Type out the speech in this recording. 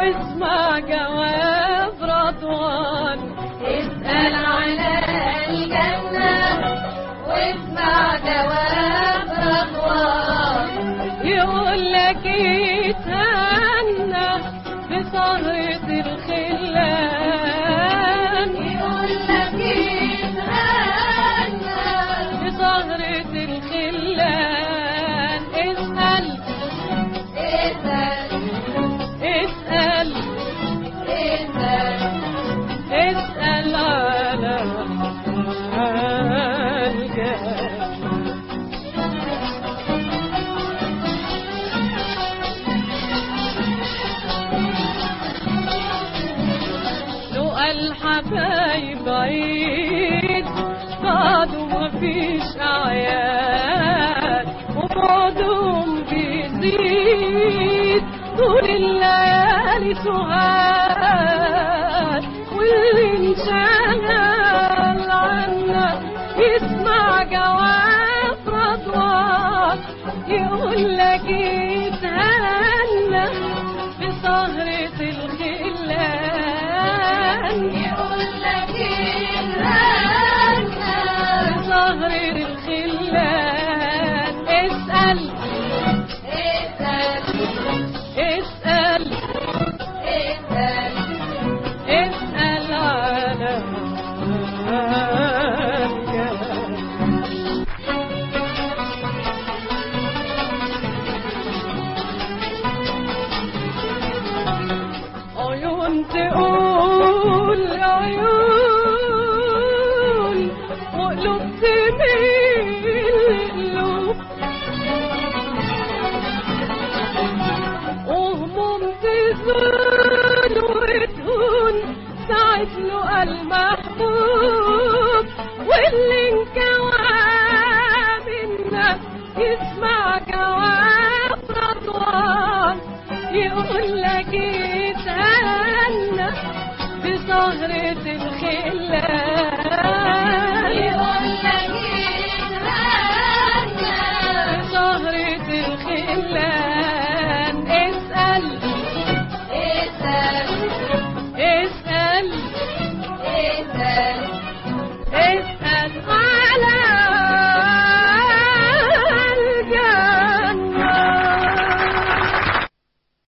واسمع جواب رضوان اسأل على الجنة واسمع جواب رضوان يقول لك اتهنى بسهرة الخلان يقول لك اتهنى بسهرة الخلان اسأل اسأل اسأل اسأل اسأل على الجنة لو الحبايب عيد بعده مفيش أعياد وبعدهم بيزيد طول الليالي سهاد واللي انشغل عنا يسمع جواب رضوان يقول لك اتهنى بسهرة الخلان يقول لك اتهنى بسهرة الخلان اسأل اسأل اسأل اسأل اسأل على الجنة عيون تقول عيون